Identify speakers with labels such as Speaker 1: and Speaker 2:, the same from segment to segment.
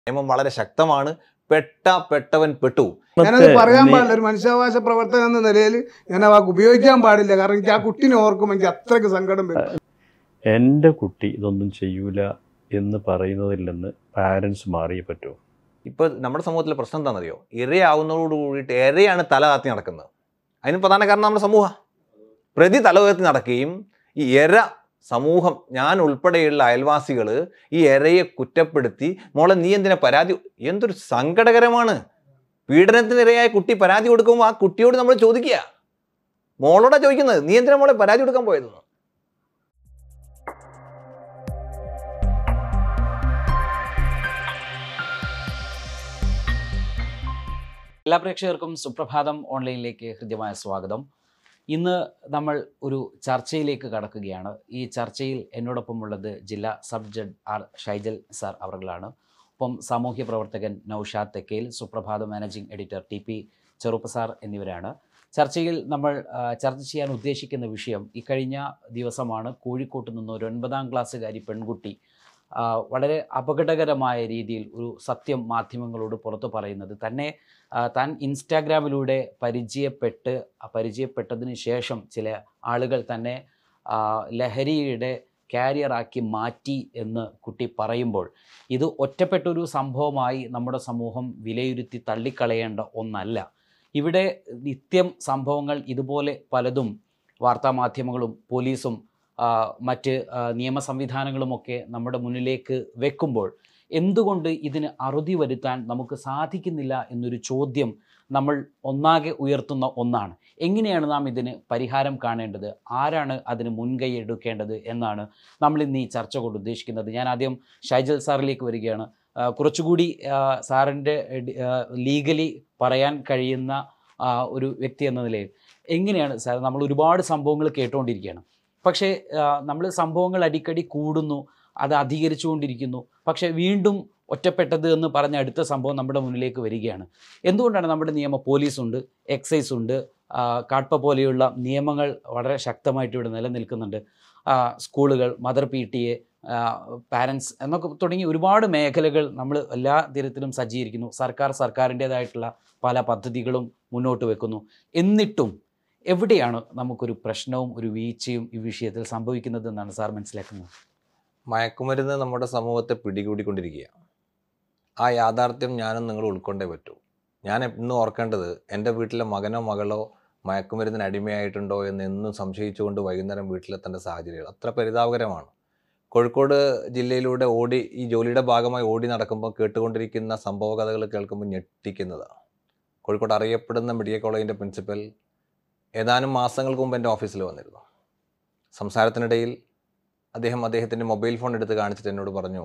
Speaker 1: നിയമം വളരെ ശക്തമാണ് പെട്ട പെട്ടവൻ പെട്ടു
Speaker 2: ഞാനത് പറയാൻ
Speaker 3: നീ-
Speaker 2: പാടില്ല ഒരു മനുഷ്യാവകാശ പ്രവർത്തകൻ എന്ന നിലയിൽ ഞാൻ ആ വാക്ക് ഉപയോഗിക്കാൻ പാടില്ല കാരണം എനിക്ക് ആ കുട്ടീനെ ഓർക്കുമ്പോൾ എനിക്ക് അത്രയ്ക്ക് സങ്കടം വരും
Speaker 3: എൻ്റെ കുട്ടി ഇതൊന്നും ചെയ്യൂല എന്ന് പറയുന്നതിൽ നിന്ന് പാരൻസ് മാറിയേ പറ്റൂ
Speaker 1: ഇപ്പോൾ നമ്മുടെ സമൂഹത്തിലെ പ്രശ്നം എന്താണെന്നറിയോ ഇരയാവുന്നതോട് കൂടിയിട്ട് ഇരയാണ് തല താത്തി നടക്കുന്നത് അതിന് പ്രധാന കാരണം നമ്മുടെ സമൂഹം പ്രതി തല ഉയർത്തി നടക്കുകയും ഈ ഇര സമൂഹം ഞാൻ ഉൾപ്പെടെയുള്ള അയൽവാസികൾ ഈ ഇരയെ കുറ്റപ്പെടുത്തി മോളെ നീ എന്തിനാ പരാതി എന്തൊരു സങ്കടകരമാണ് പീഡനത്തിനിരയായ കുട്ടി പരാതി കൊടുക്കുമ്പോൾ ആ കുട്ടിയോട് നമ്മൾ ചോദിക്കുക മോളോടാ ചോദിക്കുന്നത് നീ എന്തിനാ മോളെ പരാതി കൊടുക്കാൻ പോയതെന്ന്
Speaker 4: എല്ലാ പ്രേക്ഷകർക്കും സുപ്രഭാതം ഓൺലൈനിലേക്ക് ഹൃദ്യമായ സ്വാഗതം ഇന്ന് നമ്മൾ ഒരു ചർച്ചയിലേക്ക് കടക്കുകയാണ് ഈ ചർച്ചയിൽ എന്നോടൊപ്പമുള്ളത് ജില്ലാ sub judge R Shaijal sir അവർകളാണ് ഒപ്പം സാമൂഹ്യ പ്രവർത്തകൻ Noushad Thekkel Suprabhatham managing editor T P Cheruppa sir എന്നിവരാണ് ചർച്ചയിൽ നമ്മൾ ആ, ചർച്ച ചെയ്യാൻ ഉദ്ദേശിക്കുന്ന വിഷയം ഇക്കഴിഞ്ഞ ദിവസമാണ് കോഴിക്കോട്ട് നിന്ന് ഒരു ഒൻപതാം ക്ലാസ്സുകാരി പെൺകുട്ടി ആ, വളരെ അപകടകരമായ രീതിയിൽ ഒരു സത്യം മാധ്യമങ്ങളോട് പുറത്തു പറയുന്നത് തന്നെ ആ, താൻ ഇൻസ്റ്റാഗ്രാമിലൂടെ പരിചയപ്പെട്ട് ആ പരിചയപ്പെട്ടതിന് ശേഷം ചില ആളുകൾ തന്നെ ആ, ലഹരിയുടെ കാരിയറാക്കി മാറ്റി എന്ന് കുട്ടി പറയുമ്പോൾ ഇത് ഒറ്റപ്പെട്ടൊരു സംഭവമായി നമ്മുടെ സമൂഹം വിലയിരുത്തി തള്ളിക്കളയേണ്ട ഒന്നല്ല ഇവിടെ നിത്യം സംഭവങ്ങൾ ഇതുപോലെ പലതും വാർത്താമാധ്യമങ്ങളും പോലീസും ആ, മറ്റ് ആ, നിയമ സംവിധാനങ്ങളുമൊക്കെ നമ്മുടെ മുന്നിലേക്ക് വെക്കുമ്പോൾ എന്തുകൊണ്ട് ഇതിന് അറുതി വരുത്താൻ നമുക്ക് സാധിക്കുന്നില്ല എന്നൊരു ചോദ്യം നമ്മൾ ഒന്നാകെ ഉയർത്തുന്ന ഒന്നാണ് എങ്ങനെയാണ് നാം ഇതിന് പരിഹാരം കാണേണ്ടത് ആരാണ് അതിന് മുൻകൈ എടുക്കേണ്ടത് എന്നാണ് നമ്മൾ ഇന്ന് ഈ ചർച്ച കൊണ്ട് ഉദ്ദേശിക്കുന്നത് ഞാൻ ആദ്യം ഷൈജൽ സാറിലേക്ക് വരികയാണ് ആ, കുറച്ചുകൂടി ആ, സാറിൻ്റെ ലീഗലി പറയാൻ കഴിയുന്ന ആ, ഒരു വ്യക്തി എന്ന നിലയിൽ എങ്ങനെയാണ് സാർ നമ്മൾ ഒരുപാട് സംഭവങ്ങൾ കേട്ടുകൊണ്ടിരിക്കുകയാണ് പക്ഷേ നമ്മൾ സംഭവങ്ങൾ അടിക്കടി കൂടുന്നു അത് അധികരിച്ചുകൊണ്ടിരിക്കുന്നു പക്ഷേ വീണ്ടും ഒറ്റപ്പെട്ടത് എന്ന് പറഞ്ഞ അടുത്ത സംഭവം നമ്മുടെ മുന്നിലേക്ക് വരികയാണ് എന്തുകൊണ്ടാണ് നമ്മുടെ നിയമ പോലീസുണ്ട് എക്സൈസ് ഉണ്ട് ആ, കാട്പ പോലെയുള്ള നിയമങ്ങൾ വളരെ ശക്തമായിട്ട് ഇവിടെ നിലനിൽക്കുന്നുണ്ട് ആ, സ്കൂളുകൾ mother P T A parents എന്നൊക്കെ തുടങ്ങി ഒരുപാട് മേഖലകൾ നമ്മൾ എല്ലാ തരത്തിലും സജ്ജീകരിക്കുന്നു സർക്കാർ സർക്കാരിൻ്റേതായിട്ടുള്ള പല പദ്ധതികളും മുന്നോട്ട് വെക്കുന്നു എന്നിട്ടും എവിടെയാണ് നമുക്കൊരു പ്രശ്നവും ഒരു വീഴ്ചയും ഈ വിഷയത്തിൽ സംഭവിക്കുന്നത് എന്നാണ് സാർ മനസ്സിലാക്കുന്നത്
Speaker 1: മയക്കുമരുന്ന് നമ്മുടെ സമൂഹത്തെ പിടികൂടിക്കൊണ്ടിരിക്കുക ആ യാഥാർത്ഥ്യം ഞാനും നിങ്ങൾ ഉൾക്കൊണ്ടേ പറ്റൂ ഞാൻ ഇന്ന് ഓർക്കേണ്ടത് എൻ്റെ വീട്ടിലെ മകനോ മകളോ മയക്കുമരുന്നിന് അടിമയായിട്ടുണ്ടോ എന്ന് എന്നും സംശയിച്ചുകൊണ്ട് വൈകുന്നേരം വീട്ടിലെത്തേണ്ട സാഹചര്യങ്ങൾ അത്ര പരിതാപകരമാണ് കോഴിക്കോട് ജില്ലയിലൂടെ ഓടി ഈ ജോലിയുടെ ഭാഗമായി ഓടി നടക്കുമ്പോൾ കേട്ടുകൊണ്ടിരിക്കുന്ന സംഭവ കഥകൾ കേൾക്കുമ്പോൾ ഞെട്ടിക്കുന്നതാണ് കോഴിക്കോട് അറിയപ്പെടുന്ന മെഡിക്കൽ കോളേജിൻ്റെ പ്രിൻസിപ്പൽ ഏതാനും മാസങ്ങൾക്ക് മുമ്പ് എൻ്റെ ഓഫീസിൽ വന്നിരുന്നു സംസാരത്തിനിടയിൽ അദ്ദേഹം അദ്ദേഹത്തിൻ്റെ മൊബൈൽ ഫോൺ എടുത്ത് കാണിച്ചിട്ട് എന്നോട് പറഞ്ഞു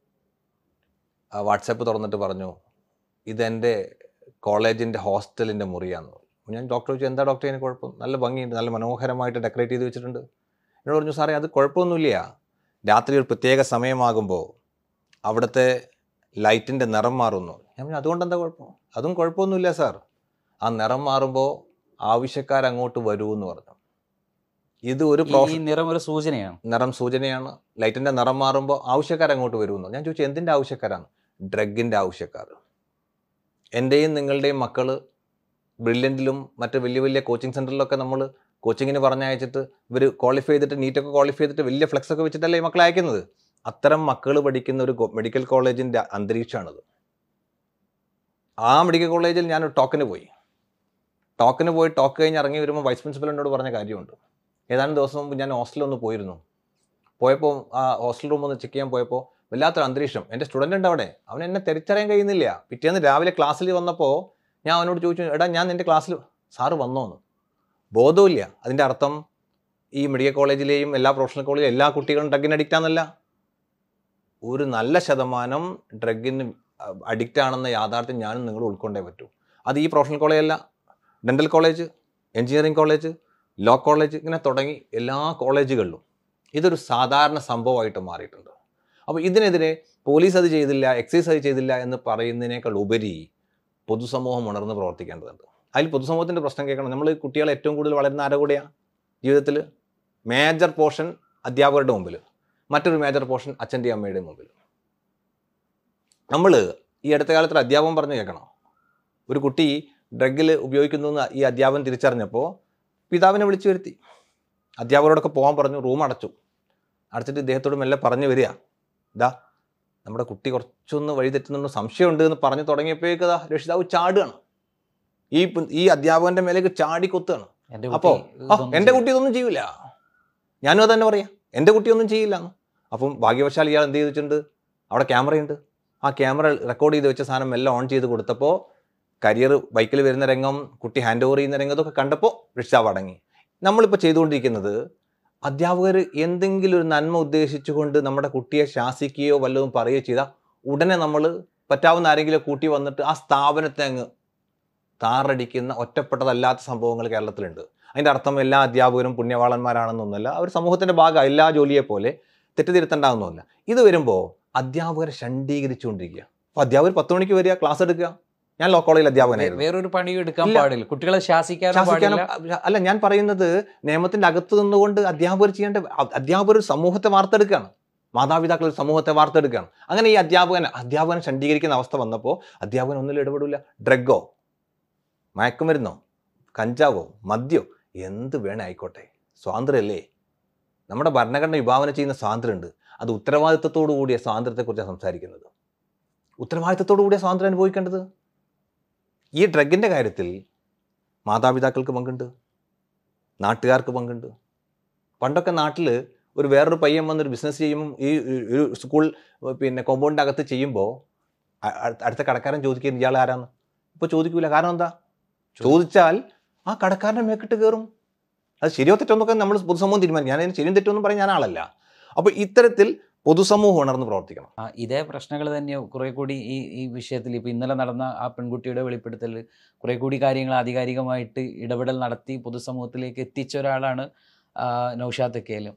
Speaker 1: ആ, വാട്സാപ്പ് തുറന്നിട്ട് പറഞ്ഞു ഇതെൻ്റെ കോളേജിൻ്റെ ഹോസ്റ്റലിൻ്റെ മുറിയാന്ന് പറഞ്ഞു ഞാൻ ഡോക്ടർ ചോദിച്ചു എന്താ ഡോക്ടർ അതിന് കുഴപ്പം നല്ല ഭംഗിയുണ്ട് നല്ല മനോഹരമായിട്ട് ഡെക്കറേറ്റ് ചെയ്ത് വെച്ചിട്ടുണ്ട് എന്നോട് പറഞ്ഞു സാറേ അത് കുഴപ്പമൊന്നുമില്ല രാത്രി ഒരു പ്രത്യേക സമയമാകുമ്പോൾ അവിടുത്തെ ലൈറ്റിൻ്റെ നിറം മാറുന്നു ഞാൻ പറഞ്ഞു അതുകൊണ്ട് എന്താ കുഴപ്പം അതും കുഴപ്പമൊന്നുമില്ല സാർ ആ നിറം മാറുമ്പോൾ ആവശ്യക്കാരങ്ങോട്ട് വരൂ എന്ന് പറഞ്ഞു ഇത് ഒരു
Speaker 4: ഈ-
Speaker 1: പ്രോഫ
Speaker 4: ഈ നിറം ഒരു സൂചനയാണ്
Speaker 1: നിറം സൂചനയാണ് ലൈറ്റിന്റെ നിറം മാറുമ്പോൾ ആവശ്യക്കാർ അങ്ങോട്ട് വരുമെന്ന് ഞാൻ ചോദിച്ചു എന്തിൻ്റെ ആവശ്യക്കാരാണ് ഡ്രഗിൻ്റെ ആവശ്യക്കാർ എൻ്റെയും നിങ്ങളുടെയും മക്കൾ ബ്രില്യൻറ്റിലും മറ്റ് വലിയ വലിയ കോച്ചിങ് സെൻറ്ററിലൊക്കെ നമ്മൾ കോച്ചിങ്ങിന് പറഞ്ഞയച്ചിട്ട് ഇവർ ക്വാളിഫൈ ചെയ്തിട്ട് നീറ്റൊക്കെ ക്വാളിഫൈ ചെയ്തിട്ട് വലിയ ഫ്ലെക്സ് ഒക്കെ വെച്ചിട്ടല്ലേ ഈ മക്കളെ അയക്കുന്നത് അത്തരം മക്കൾ പഠിക്കുന്ന ഒരു മെഡിക്കൽ കോളേജിൻ്റെ അന്തരീക്ഷമാണത് ആ മെഡിക്കൽ കോളേജിൽ ഞാൻ ഒരു ടോക്കിന് പോയി ടോക്കിന് പോയി ടോക്ക് കഴിഞ്ഞ് ഇറങ്ങി വരുമ്പോൾ വൈസ് പ്രിൻസിപ്പൽ എന്നോട് പറഞ്ഞ കാര്യമുണ്ട് ഏതാനും ദിവസം മുമ്പ് ഞാൻ ഹോസ്റ്റലിൽ ഒന്ന് പോയിരുന്നു പോയപ്പോൾ ആ ഹോസ്റ്റൽ റൂം ഒന്ന് ചെക്ക് ചെയ്യാൻ പോയപ്പോൾ വല്ലാത്തൊരു അന്തരീക്ഷം എൻ്റെ സ്റ്റുഡൻ്റ് ഉണ്ട് അവിടെ അവൻ എന്നെ തിരിച്ചറിയാൻ കഴിയുന്നില്ല പിറ്റേന്ന് രാവിലെ ക്ലാസ്സിൽ വന്നപ്പോൾ ഞാൻ അവനോട് ചോദിച്ചു എടാ ഞാൻ നിൻ്റെ ക്ലാസ്സിൽ സാറ് വന്നോന്ന് ബോധമില്ല അതിൻ്റെ അർത്ഥം ഈ മെഡിക്കൽ കോളേജിലെയും എല്ലാ പ്രൊഫഷണൽ കോളേജിലും എല്ലാ കുട്ടികളും ഡ്രഗിന് അഡിക്റ്റ് ആണെന്നല്ല ഒരു നല്ല ശതമാനം ഡ്രഗിന് അഡിക്റ്റ് ആണെന്ന യാഥാർത്ഥ്യം ഞാനും നിങ്ങൾ ഉൾക്കൊണ്ടേ പറ്റൂ അത് ഈ പ്രൊഫഷണൽ കോളേജല്ല dental college engineering college law college ഇങ്ങനെ തുടങ്ങി എല്ലാ കോളേജുകളിലും ഇതൊരു സാധാരണ സംഭവമായിട്ട് മാറിയിട്ടുണ്ട് അപ്പോൾ ഇതിനെതിരെ പോലീസ് അത് ചെയ്തില്ല എക്സൈസ് അത് ചെയ്തില്ല എന്ന് പറയുന്നതിനേക്കാൾ ഉപരി പൊതുസമൂഹം ഉണർന്ന് പ്രവർത്തിക്കേണ്ടതുണ്ട് അതിൽ പൊതുസമൂഹത്തിൻ്റെ പ്രശ്നം കേൾക്കണം നമ്മൾ കുട്ടികൾ ഏറ്റവും കൂടുതൽ വളരുന്ന ആരുടെ കൂടെയാണ് ജീവിതത്തിൽ മേജർ പോർഷൻ അധ്യാപകരുടെ മുമ്പിൽ മറ്റൊരു മേജർ പോർഷൻ അച്ഛൻ്റെയും അമ്മയുടെയും മുമ്പിൽ നമ്മൾ ഈ അടുത്ത കാലത്ത് ഒരു അധ്യാപകൻ പറഞ്ഞു കേൾക്കണം ഒരു കുട്ടി ഡ്രഗിൽ ഉപയോഗിക്കുന്നു എന്ന് ഈ അധ്യാപകൻ തിരിച്ചറിഞ്ഞപ്പോൾ പിതാവിനെ വിളിച്ചു വരുത്തി അധ്യാപകരോടൊക്കെ പോകാൻ പറഞ്ഞു റൂം അടച്ചു അടച്ചിട്ട് ഇദ്ദേഹത്തോട് മെല്ലെ പറഞ്ഞു വരിക ഇതാ നമ്മുടെ കുട്ടി കുറച്ചൊന്ന് വഴി തെറ്റുന്നുണ്ട് സംശയമുണ്ട് എന്ന് പറഞ്ഞു തുടങ്ങിയപ്പോഴേക്ക് ഇതാ രക്ഷിതാവ് ചാടുകയാണ് ഈ പ്- ഈ അധ്യാപകന്റെ മേലേക്ക് ചാടി കൊത്തുകയാണ്
Speaker 4: എൻ്റെ
Speaker 1: അപ്പോ
Speaker 4: കുട്ടി
Speaker 1: ആ
Speaker 4: ഇതൊന്നും
Speaker 1: എൻ്റെ കുട്ടി ഇതൊന്നും ചെയ്യില്ല ഞാനും അത് തന്നെ പറയാം എൻ്റെ കുട്ടി ഒന്നും ചെയ്യില്ല എന്ന് അപ്പം ഭാഗ്യവശാൽ ഇയാൾ എന്ത് ചെയ്തിട്ടുണ്ട് അവിടെ ക്യാമറയുണ്ട് ആ ക്യാമറ റെക്കോർഡ് ചെയ്ത് വെച്ച സാധനം എല്ലാം ഓൺ ചെയ്ത് കൊടുത്തപ്പോൾ കരിയർ ബൈക്കിൽ വരുന്ന രംഗം കുട്ടി ഹാൻഡ് ഓവർ ചെയ്യുന്ന രംഗത്തൊക്കെ കണ്ടപ്പോൾ രക്ഷിതാവ് അടങ്ങി നമ്മളിപ്പോൾ ചെയ്തുകൊണ്ടിരിക്കുന്നത് അധ്യാപകർ എന്തെങ്കിലും ഒരു നന്മ ഉദ്ദേശിച്ചുകൊണ്ട് നമ്മുടെ കുട്ടിയെ ശാസിക്കുകയോ വല്ലതും പറയുകയോ ചെയ്താൽ ഉടനെ നമ്മൾ പറ്റാവുന്ന ആരെങ്കിലും കൂട്ടി വന്നിട്ട് ആ സ്ഥാപനത്തെ അങ്ങ് താറടിക്കുന്ന ഒറ്റപ്പെട്ടതല്ലാത്ത സംഭവങ്ങൾ കേരളത്തിലുണ്ട് അതിൻ്റെ അർത്ഥം എല്ലാ അധ്യാപകരും പുണ്യവാളന്മാരാണെന്നൊന്നുമല്ല അവർ സമൂഹത്തിൻ്റെ ഭാഗം എല്ലാ ജോലിയെ പോലെ തെറ്റിദ്ധരുത്തണ്ടാവുന്നതല്ല ഇത് വരുമ്പോൾ അധ്യാപകരെ ഷണ്ഡീകരിച്ചുകൊണ്ടിരിക്കുക അപ്പോൾ അധ്യാപകർ പത്ത് മണിക്ക് വരിക ക്ലാസ് എടുക്കുക ഞാൻ ലോ കോളേജിൽ അധ്യാപകനായിരുന്നു
Speaker 4: വേറൊരു പണിയും എടുക്കാൻ
Speaker 1: ഇല്ല.
Speaker 4: പാടില്ല കുട്ടികളെ ശാസിക്കാനും
Speaker 1: ശാസിക്കാനും
Speaker 4: പാടില്ല
Speaker 1: അല്ല ഞാൻ പറയുന്നത് നിയമത്തിന്റെ അകത്ത് നിന്നുകൊണ്ട് അധ്യാപകർ ചെയ്യേണ്ട അ- അധ്യാപകർ ഒരു സമൂഹത്തെ വാർത്തെടുക്കുകയാണ് മാതാപിതാക്കൾ ഒരു സമൂഹത്തെ വാർത്തെടുക്കുകയാണ് അങ്ങനെ ഈ അധ്യാപകൻ അധ്യാപകനെ ഷണ്ഡീകരിക്കുന്ന അവസ്ഥ വന്നപ്പോൾ അധ്യാപകൻ ഒന്നിലും ഇടപെടില്ല ഡ്രഗോ മയക്കുമരുന്നോ കഞ്ചാവോ മദ്യോ എന്ത് വേണേ ആയിക്കോട്ടെ സ്വാതന്ത്ര്യമല്ലേ നമ്മുടെ ഭരണഘടന വിഭാവന ചെയ്യുന്ന സ്വാതന്ത്ര്യമുണ്ട് അത് ഉത്തരവാദിത്തത്തോടു കൂടിയ സ്വാതന്ത്ര്യത്തെക്കുറിച്ചാണ് സംസാരിക്കുന്നത് ഉത്തരവാദിത്തത്തോടു കൂടിയ സ്വാതന്ത്ര്യം അനുഭവിക്കേണ്ടത് ഈ ഡ്രഗിൻ്റെ കാര്യത്തിൽ മാതാപിതാക്കൾക്ക് പങ്കുണ്ട് നാട്ടുകാർക്ക് പങ്കുണ്ട് പണ്ടൊക്കെ നാട്ടിൽ ഒരു വേറൊരു പയ്യൻ വന്നൊരു ബിസിനസ് ചെയ്യുമ്പോൾ ഈ ഒരു സ്കൂൾ പിന്നെ കോമ്പൗണ്ടിൻ്റെ അകത്ത് ചെയ്യുമ്പോൾ അ- അ- അടുത്ത കടക്കാരൻ ചോദിക്കുന്നത് ഇയാൾ ആരാന്ന് ഇപ്പോൾ ചോദിക്കൂല കാരണം എന്താ ചോദിച്ചാൽ ആ കടക്കാരൻ്റെ മേക്കിട്ട് കയറും അത് ശരിയോ തെറ്റോ എന്നൊക്കെ നമ്മൾ പൊതുസമൂഹം തീരുമാനിക്കും ഞാൻ അതിന് ശരിയും തെറ്റോ എന്നും പറയാൻ ഞാൻ ആളല്ല അപ്പോൾ ഇത്തരത്തിൽ പൊതുസമൂഹം ഉണർന്ന് പ്രവർത്തിക്കണം
Speaker 4: ആ, ഇതേ പ്രശ്നങ്ങൾ തന്നെ കുറെ കൂടി ഈ ഈ വിഷയത്തിൽ ഇപ്പോൾ ഇന്നലെ നടന്ന ആ പെൺകുട്ടിയുടെ വെളിപ്പെടുത്തൽ കുറെ കൂടി കാര്യങ്ങൾ ആധികാരികമായിട്ട് ഇടപെടൽ നടത്തി പൊതുസമൂഹത്തിലേക്ക് എത്തിച്ച ഒരാളാണ് ആ, നൗഷാദ് തെക്കേലും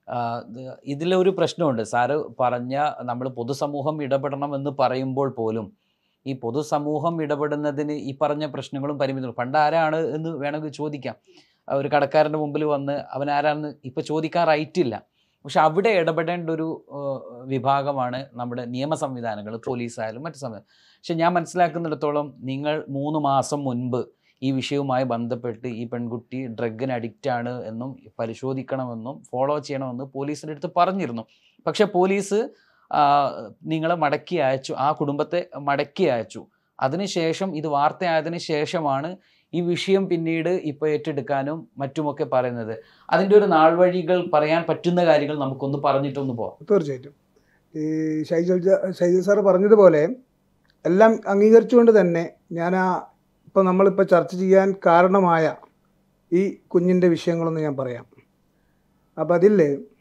Speaker 4: ഇതിലൊരു പ്രശ്നമുണ്ട് സാറ് പറഞ്ഞ നമ്മൾ പൊതുസമൂഹം ഇടപെടണം എന്ന് പറയുമ്പോൾ പോലും ഈ പൊതുസമൂഹം ഇടപെടുന്നതിന് ഈ പറഞ്ഞ പ്രശ്നങ്ങളും പരിമിതികളും പണ്ട് ആരാണ് എന്ന് വേണമെങ്കിൽ ചോദിക്കാം ആ, ഒരു കടക്കാരൻ്റെ മുമ്പിൽ വന്ന് അവൻ ആരാണെന്ന് ഇപ്പോൾ ചോദിക്കാൻ റൈറ്റ് ഇല്ല പക്ഷെ അവിടെ ഇടപെടേണ്ട ഒരു ഏഹ്, വിഭാഗമാണ് നമ്മുടെ നിയമ സംവിധാനങ്ങൾ പോലീസായാലും മറ്റു സംവിധാനം പക്ഷെ ഞാൻ മനസ്സിലാക്കുന്നിടത്തോളം നിങ്ങൾ മൂന്ന് മാസം മുൻപ് ഈ വിഷയവുമായി ബന്ധപ്പെട്ട് ഈ പെൺകുട്ടി ഡ്രഗിന് അഡിക്റ്റ് ആണ് എന്നും പരിശോധിക്കണമെന്നും ഫോളോ ചെയ്യണമെന്നും പോലീസിൻ്റെ അടുത്ത് പറഞ്ഞിരുന്നു പക്ഷെ പോലീസ് ആ, നിങ്ങളെ മടക്കി അയച്ചു ആ കുടുംബത്തെ മടക്കി അയച്ചു അതിനുശേഷം ഇത് വാർത്തയായതിനു ശേഷമാണ് ഈ വിഷയം പിന്നീട് ഇപ്പോൾ ഏറ്റെടുക്കാനും മറ്റുമൊക്കെ പറയുന്നത് അതിൻ്റെ ഒരു നാൾ വഴികൾ പറയാൻ പറ്റുന്ന കാര്യങ്ങൾ നമുക്കൊന്ന് പറഞ്ഞിട്ടൊന്ന് പോവാം
Speaker 2: തീർച്ചയായിട്ടും ഈ ഷൈജൽ ഷൈജൽ സാറ് പറഞ്ഞതുപോലെ എല്ലാം അംഗീകരിച്ചുകൊണ്ട് തന്നെ ഞാൻ ആ ഇപ്പം നമ്മളിപ്പോൾ ചർച്ച ചെയ്യാൻ കാരണമായ ഈ കുഞ്ഞിൻ്റെ വിഷയങ്ങളൊന്ന് ഞാൻ പറയാം അപ്പം അതിൽ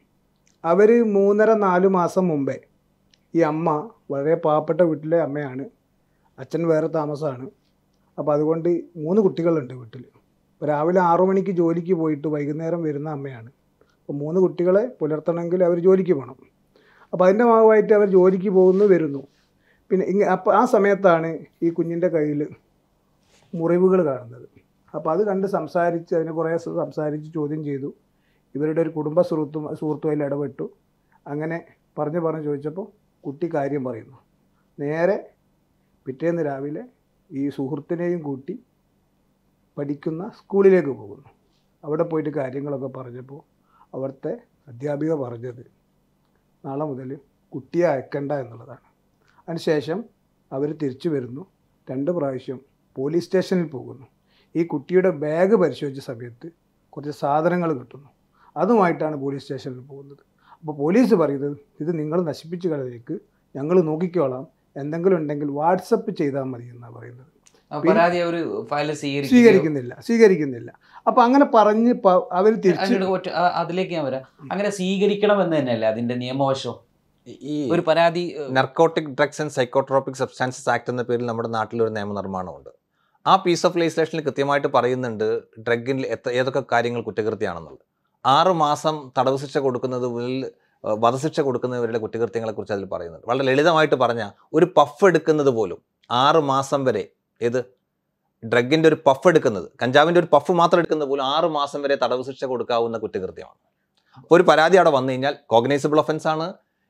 Speaker 2: അവർ മൂന്നര നാല് മാസം മുമ്പേ ഈ അമ്മ വളരെ പാവപ്പെട്ട വീട്ടിലെ അമ്മയാണ് അച്ഛൻ വേറെ താമസമാണ് അപ്പോൾ അതുകൊണ്ട് മൂന്ന് കുട്ടികളുണ്ട് വീട്ടിൽ അപ്പോൾ രാവിലെ ആറു മണിക്ക് ജോലിക്ക് പോയിട്ട് വൈകുന്നേരം വരുന്ന അമ്മയാണ് അപ്പോൾ മൂന്ന് കുട്ടികളെ പുലർത്തണമെങ്കിൽ അവർ ജോലിക്ക് പോകണം അപ്പോൾ അതിൻ്റെ ഭാഗമായിട്ട് അവർ ജോലിക്ക് പോകുന്നു വരുന്നു പിന്നെ ഇങ്ങ അപ്പോൾ ആ സമയത്താണ് ഈ കുഞ്ഞിൻ്റെ കയ്യിൽ മുറിവുകൾ കാണുന്നത് അപ്പോൾ അത് കണ്ട് സംസാരിച്ച് അതിനെ കുറേ സ- സംസാരിച്ച് ചോദ്യം ചെയ്തു ഇവരുടെ ഒരു കുടുംബ സുഹൃത്തും സുഹൃത്തും അതിൽ ഇടപെട്ടു അങ്ങനെ പറഞ്ഞ് പറഞ്ഞ് ചോദിച്ചപ്പോൾ കുട്ടി കാര്യം പറയുന്നു നേരെ പിറ്റേന്ന് രാവിലെ ഈ സുഹൃത്തിനെയും കൂട്ടി പഠിക്കുന്ന സ്കൂളിലേക്ക് പോകുന്നു അവിടെ പോയിട്ട് കാര്യങ്ങളൊക്കെ പറഞ്ഞപ്പോൾ അവിടുത്തെ അധ്യാപിക പറഞ്ഞത് നാളെ മുതൽ കുട്ടിയെ അയക്കണ്ട എന്നുള്ളതാണ് അതിനുശേഷം അവർ തിരിച്ചു വരുന്നു രണ്ട് പ്രാവശ്യം പോലീസ് സ്റ്റേഷനിൽ പോകുന്നു ഈ കുട്ടിയുടെ ബാഗ് പരിശോധിച്ച സമയത്ത് കുറച്ച് സാധനങ്ങൾ കിട്ടുന്നു അതുമായിട്ടാണ് പോലീസ് സ്റ്റേഷനിൽ പോകുന്നത് അപ്പോൾ പോലീസ് പറയുന്നത് ഇത് നിങ്ങൾ നശിപ്പിച്ച് കളയേക്ക് ഞങ്ങൾ നോക്കിക്കോളാം എന്തെങ്കിലും ഉണ്ടെങ്കിൽ വാട്സപ്പ് ചെയ്താൽ മതി എന്നാണ് പറയുന്നത്
Speaker 4: ആ പരാതി അവർ ഫയൽ സ്വീകരിക്കുകയോ
Speaker 2: സ്വീകരിക്കുന്നില്ല സ്വീകരിക്കുന്നില്ല അപ്പോൾ അങ്ങനെ പറഞ്ഞ് അവർ തിരിച്ച്
Speaker 4: അതിനോട് ഒറ്റ ആ- അതിലേക്ക് ഞാൻ വരാം അങ്ങനെ സ്വീകരിക്കണം എന്ന് തന്നെയല്ലേ അതിന്റെ നിയമവശം
Speaker 1: ഈ
Speaker 4: ഒരു പരാതി ഏഹ്,
Speaker 1: narcotic drugs and psychotropic substances act എന്ന പേരിൽ നമ്മുടെ നാട്ടിൽ ഒരു നിയമനിർമ്മാണമുണ്ട് ആ പീസ് ഓഫ് ലെജിസ്ലേഷനിൽ കൃത്യമായിട്ട് പറയുന്നുണ്ട് ഡ്രഗിൽ എത്ര ഏതൊക്കെ കാര്യങ്ങൾ കുറ്റകൃത്യമാണെന്നുള്ളത് ആറ് മാസം തടവ് ശിക്ഷ കൊടുക്കുന്നത് മുതൽ ഏഹ്, വധശിക്ഷ കൊടുക്കുന്നവരുടെ കുറ്റകൃത്യങ്ങളെ കുറിച്ച് അതിൽ പറയുന്നുണ്ട് വളരെ ലളിതമായിട്ട് പറഞ്ഞാൽ ഒരു പഫ് എടുക്കുന്നത് പോലും ആറ് മാസം വരെ ഏത് ഡ്രഗിന്റെ ഒരു പഫ് എടുക്കുന്നത് കഞ്ചാവിന്റെ ഒരു പഫ് മാത്രം എടുക്കുന്നത് പോലും ആറ് മാസം വരെ തടവ് ശിക്ഷ കൊടുക്കാവുന്ന കുറ്റകൃത്യമാണ് അപ്പോൾ ഒരു പരാതി അവിടെ വന്നു കഴിഞ്ഞാൽ കോഗ്നൈസബിൾ ഒഫൻസ് ആണ്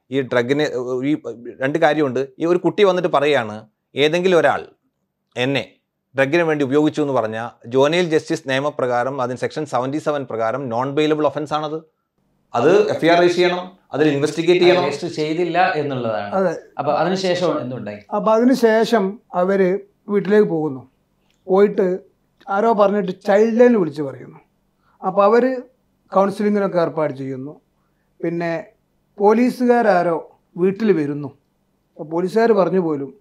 Speaker 1: ഈ ഡ്രഗിന് ഈ രണ്ട് കാര്യമുണ്ട് ഈ ഒരു കുട്ടി വന്നിട്ട് പറയാണ് ഏതെങ്കിലും ഒരാൾ എന്നെ ഡ്രഗിന് വേണ്ടി ഉപയോഗിച്ചു എന്ന് പറഞ്ഞാൽ ജോനയിൽ ജസ്റ്റിസ് നിയമപ്രകാരം അതിന് സെക്ഷൻ സെവൻറ്റി സെവൻ പ്രകാരം നോൺ ബെയിലബിൾ ഒഫൻസ് ആണത് അത് എഫ് ഐ ആർ രജിസ്റ്റർ ചെയ്യണം അതിൽ ഇൻവെസ്റ്റിഗേറ്റ് ചെയ്യണം
Speaker 4: രജിസ്റ്റർ ചെയ്തില്ല എന്നുള്ളതാണ്
Speaker 2: അതെ
Speaker 4: അപ്പൊ അതിനുശേഷം എന്തുണ്ടായി
Speaker 2: അപ്പോൾ അതിന് ശേഷം അവർ വീട്ടിലേക്ക് പോകുന്നു പോയിട്ട് ആരോ പറഞ്ഞിട്ട് ചൈൽഡ് ലൈൻ വിളിച്ച് പറയുന്നു അപ്പോൾ അവർ കൗൺസിലിങ്ങിനൊക്കെ ഏർപ്പാട് ചെയ്യുന്നു പിന്നെ പോലീസുകാരാരോ വീട്ടിൽ വരുന്നു അപ്പോൾ പോലീസുകാർ പറഞ്ഞു പോലും